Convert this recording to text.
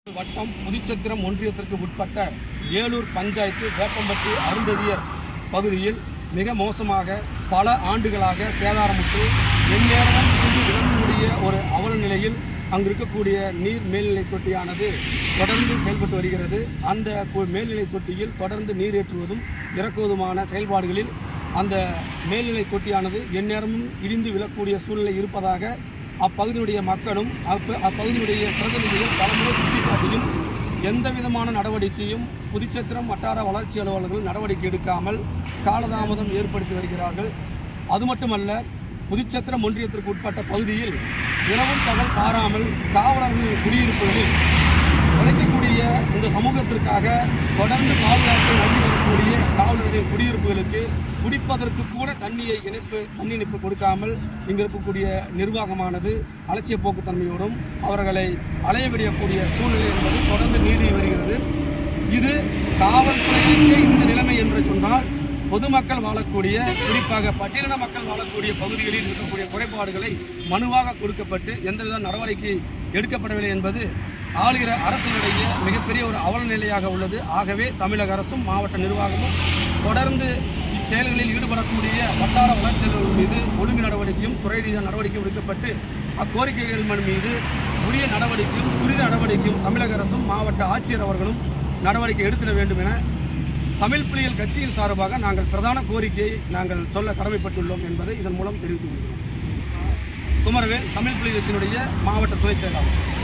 வட்டம் புதுச்சத்திரம் ஒன்றியத்திற்கு உட்பட்ட ஏலூர் பஞ்சாயத்து வேப்பம்பட்டி அருந்ததியர் பகுதியில் மிக மோசமாக பல ஆண்டுகளாக சேதாரமுற்று எந்நேரமும் இருந்து விளங்கக்கூடிய ஒரு அவல நிலையில் அங்கு இருக்கக்கூடிய நீர் மேல்நிலை தொட்டியானது தொடர்ந்து செயல்பட்டு வருகிறது அந்த கு- மேல்நிலை தொட்டியில் தொடர்ந்து நீர் ஏற்றுவதும் இறக்குவதுமான செயல்பாடுகளில் அந்த மேல்நிலை தொட்டியானது எந்நேரமும் இடிந்து விழக்கூடிய சூழ்நிலை இருப்பதாக அப்பகுதியுடைய மக்களும் அப்ப- அப்பகுதியுடைய பிரதிநிதிகள் பலமுறை சுட்டிக்காட்டியும் எந்த விதமான நடவடிக்கையும் புதுச்சத்திரம் வட்டார வளர்ச்சி அலுவலர்கள் நடவடிக்கை எடுக்காமல் காலதாமதம் ஏற்படுத்தி வருகிறார்கள் அது மட்டுமல்ல புதுச்சத்திரம் ஒன்றியத்திற்கு உட்பட்ட பகுதியில் இரவும் பகல் பாராமல் காவலர்களின் குடியிருப்புகளில் உழைக்கக்கூடிய இந்த சமூகத்திற்காக தொடர்ந்து பாதுகாப்பு வழங்கி வரக்கூடிய காவலர்களின் குடியிருப்புகளுக்கு குடிப்பதற்கு கூட தண்ணியை இணைப்பு தண்ணி இணைப்பு கொடுக்காமல் இங்கு இருக்கக்கூடிய நிர்வாகமானது அலட்சிய போக்குத்தன்மையோடும் அவர்களை அலைய விடக்கூடிய சூழ்நிலை என்பது தொடர்ந்து நீடி வருகிறது இது காவல்துறையிற்கு இந்த நிலைமை என்று சொன்னால் பொதுமக்கள் வாழக்கூடிய குறிப்பாக பட்டியலின மக்கள் வாழக்கூடிய பகுதிகளில் இருக்கக்கூடிய குறைபாடுகளை மனுவாக கொடுக்கப்பட்டு எந்தவித நடவடிக்கை எடுக்கப்படவில்லை என்பது ஆளுகிற அரசினுடைய மிகப்பெரிய ஒரு அவல நிலையாக உள்ளது ஆகவே தமிழக அரசும் மாவட்ட நிர்வாகமும் தொடர்ந்து இச்செயல்களில் ஈடுபடக்கூடிய வட்டார வளர்ச்சியாளர்கள் மீது ஒழுங்கு நடவடிக்கையும் துறை ரீதியான நடவடிக்கை எடுக்கப்பட்டு அக்கோரிக்கைகள் மனு மீது உரிய நடவடிக்கையும் துரித நடவடிக்கையும் தமிழக அரசும் மாவட்ட ஆட்சியர் அவர்களும் நடவடிக்கை எடுத்திட வேண்டும் என தமிழ் புலிகள் கட்சியின் சார்பாக நாங்கள் பிரதான கோரிக்கையை நாங்கள் சொல்ல கடமைப்பட்டுள்ளோம் என்பதை இதன் மூலம் தெரிவித்துக் கொள்கிறோம் குமரவேல் தமிழ் புலிகள் கட்சியினுடைய மாவட்ட துணைச் செயலாளர்